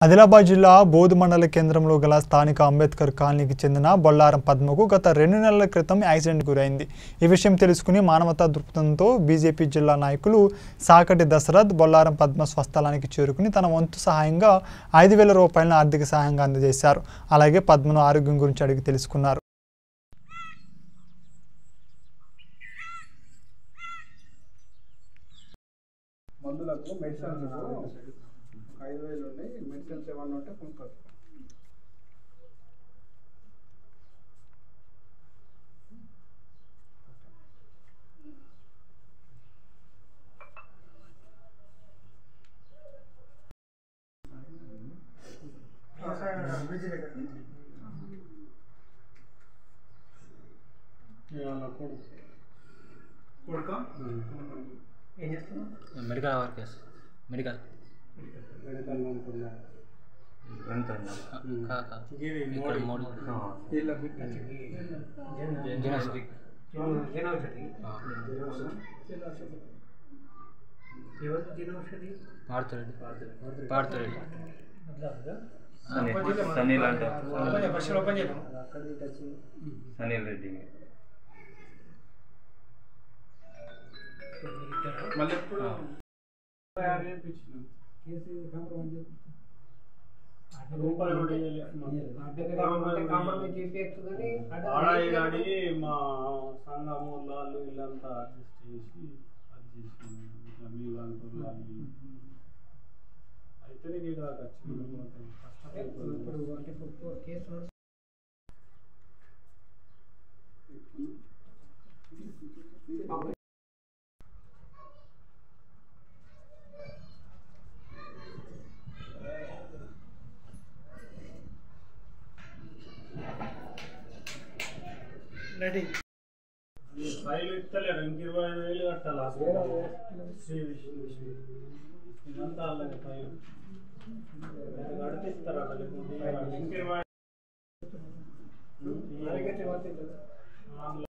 ఆదిలాబాద్ జిల్లా బోధు మండల కేంద్రంలో గల స్థానిక అంబేద్కర్ కాలనీకి చెందిన బొల్లారం పద్మకు గత రెండు నెలల క్రితం యాక్సిడెంట్ గురైంది ఈ విషయం తెలుసుకుని మానవతా దృక్పథంతో బీజేపీ జిల్లా నాయకులు సాకటి దశరథ్ బొల్లారం పద్మ స్వస్థలానికి చేరుకుని తన వంతు సహాయంగా ఐదు వేల రూపాయలను ఆర్థిక సహాయంగా అందజేశారు అలాగే పద్మను ఆరోగ్యం గురించి అడిగి తెలుసుకున్నారు మందులకు మెడిసిన్స్ ఒక ఐదు వేలు ఉన్నాయి మెడిసిన్స్ ఏమన్నా ఉంటే కొనుక్కోవచ్చు మెడికల్ వర్క్ చేస్తా మెడికల్ కాక ఇక్కడ మూడు జినోస్. పార్థరెడ్డి పార్థరెడ్డి సనీల్ అంటే సనీల్ రెడ్డి మళ్ళీ ఎప్పుడు అడిగి మా సంఘము వాళ్ళు వీళ్ళంతా అడ్జస్ట్ చేసి అది చేసి ఇట్లా మీ వాళ్ళు వాళ్ళు అయితే నీకు ఇక్కడ కష్టపడిపోతుంది ఫైల్ ఇస్తలేరు ఇంక ఇరవై ఐదు వేలు కట్టాలి హాస్పిటల్ శ్రీ విష్ణు ఇదంతా వాళ్ళకి ఫైల్ అది కడితే ఇస్తారు అక్కడ ఇంక ఇరవై